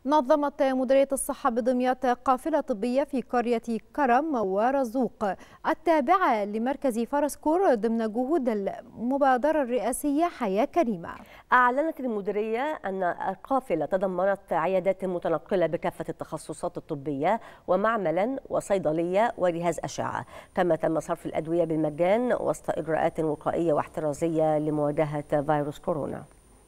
نظمت مديرية الصحة بدمياط قافلة طبية في قرية كرم ورزوق التابعة لمركز فرسكور ضمن جهود المبادرة الرئاسية حياة كريمة أعلنت المديرية أن القافلة تضمنت عيادات متنقلة بكافة التخصصات الطبية ومعملا وصيدلية وجهاز أشعة كما تم صرف الأدوية بالمجان وسط إجراءات وقائية واحترازية لمواجهة فيروس كورونا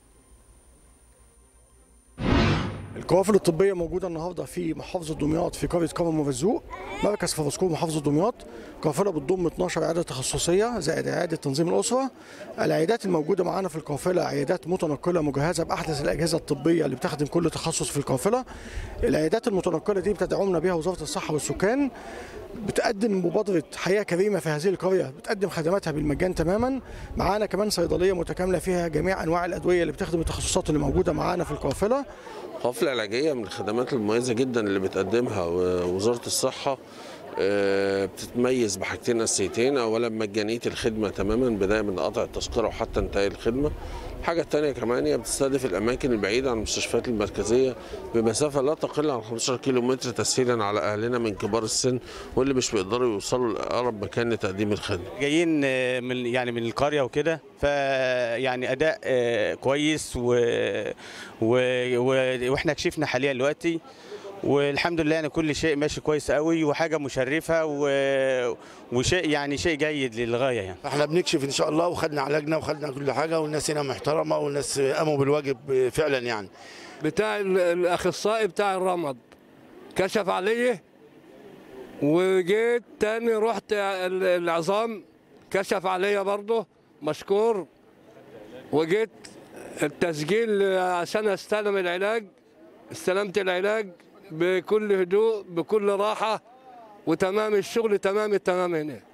القوافل الطبية موجودة النهاردة في محافظة دمياط في قرية كرم وفزوق مركز فرسكور محافظة دمياط قافلة بتضم 12 عيادة تخصصية زائد عيادة تنظيم الأسرة العيادات الموجودة معانا في القافلة عيادات متنقلة مجهزة بأحدث الأجهزة الطبية اللي بتخدم كل تخصص في القافلة العيادات المتنقلة دي بتدعمنا بها وزارة الصحة والسكان بتقدم مبادرة حياة كريمة في هذه القرية بتقدم خدماتها بالمجان تماما معانا كمان صيدلية متكاملة فيها جميع أنواع الأدوية اللي بتخدم التخصصات اللي موجودة معانا في القافلة القافلة العلاجية من الخدمات المميزة جدا اللي بتقدمها وزارة الصحة بتتميز بحاجتين اساسيتين اولا مجانيه الخدمه تماما بدايه من قطع التذكره وحتى انتهاء الخدمه الحاجه الثانيه كمان هي بتستهدف الاماكن البعيده عن المستشفيات المركزيه بمسافه لا تقل عن 15 كيلو متر تسهيلا على اهلنا من كبار السن واللي مش بيقدروا يوصلوا لاقرب مكان لتقديم الخدمه جايين من يعني من القريه وكده فيعني اداء كويس و... و... واحنا كشفنا حاليا دلوقتي والحمد لله يعني كل شيء ماشي كويس قوي وحاجه مشرفه و... وشيء يعني شيء جيد للغايه يعني احنا بنكشف ان شاء الله وخدنا علاجنا وخدنا كل حاجه والناس هنا محترمه والناس قاموا بالواجب فعلا يعني بتاع الاخصائي بتاع الرمد كشف عليه وجيت تاني رحت العظام كشف عليا برضه مشكور وجيت التسجيل عشان استلم العلاج استلمت العلاج بكل هدوء بكل راحة وتمام الشغل تمام التمام هنا